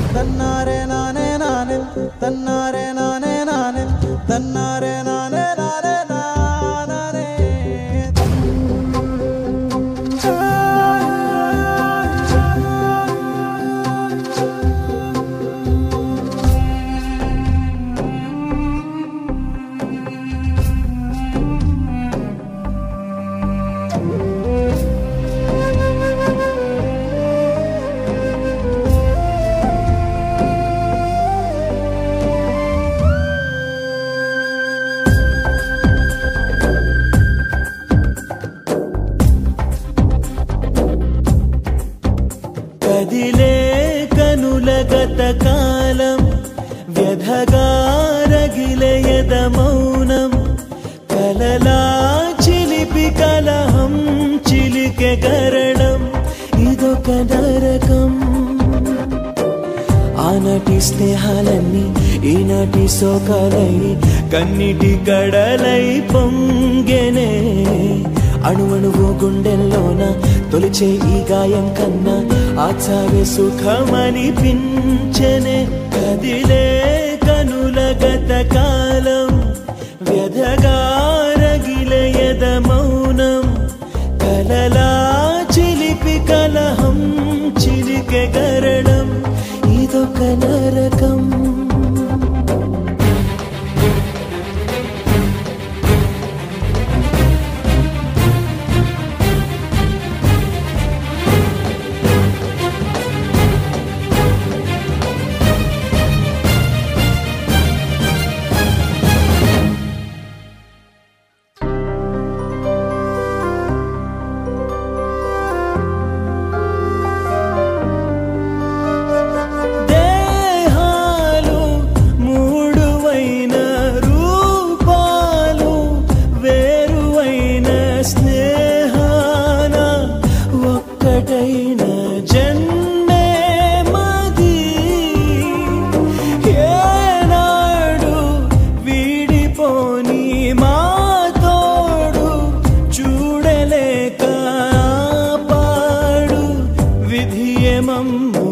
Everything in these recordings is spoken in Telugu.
തന്നാരെ നാനേ നാനേ തന്നാരെ നാനേ നാനേ തന്നാരെ നാനേ നാനേ നാനേ కదిలే కనుల గత కాలం వ్యధగారగిలయద మౌనం కలలా చిలిపి కలహం చిలికె గరడం ఇదొక నరకం ఆనాటి స్నేహాలన్నీ ఈనాటి శోకాలై కన్నిటి కడలై పొంగెనే అణువణువు గుండెల్లోన తొలిచే ఈ గాయం కన్నా ఆచార్య సుఖమని పించనే కదిలే కనుల గత కాలం వ్యధగారగిలయద మౌనం కలలా చిలిపి కలహం చిలికె గరడం ఇదొక నరకం దేహాలు మూడువైన రూపాలు వేరువైన స్నేహాన ఒక్కటైన జన్మే మది ఏనాడు వీడిపోని మా తోడు చూడలేక పాడు విధియమమ్ము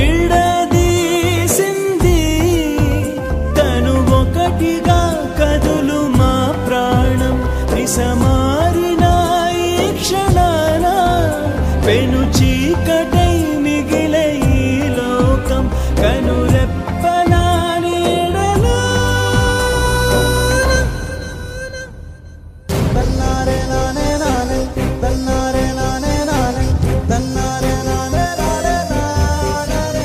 విడదీసింది తను ఒకటిగా కదులు మా ప్రాణం విసమారిన ఈ క్షణాన పెను చీకటై మిగిలే ఈ లోకం కనురెప్పలా నీడలో തന്നാരെ നാനേ നാനേ തന്നാരെ നാനേ നാനേ തന്നാരെ നാനേ നാനേ നാനേ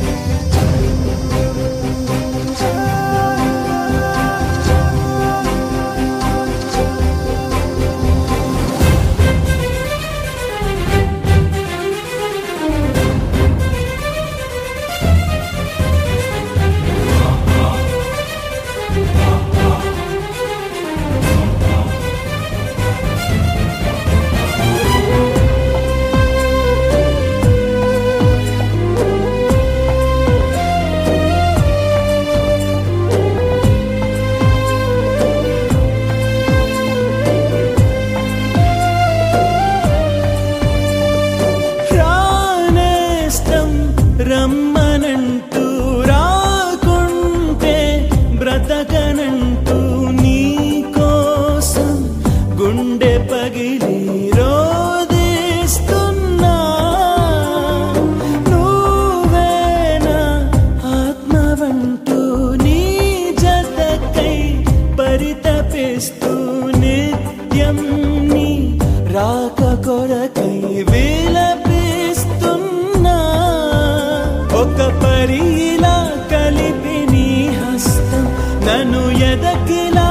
ప్రాణేస్తం రమ్మనంటూ రాకుంటే బ్రతకనంటూ నీ కోసం గుండె పగిలి రోదిస్తున్నా నువ్వేనా ఆత్మవంటూ నీ జతకై పరితపిస్తూ నిత్యం నీ రాక కొరకై విలపిస్తున్నా ఒక పరిలా కలిపి నీ హస్తం నన్ను ఎదకిలా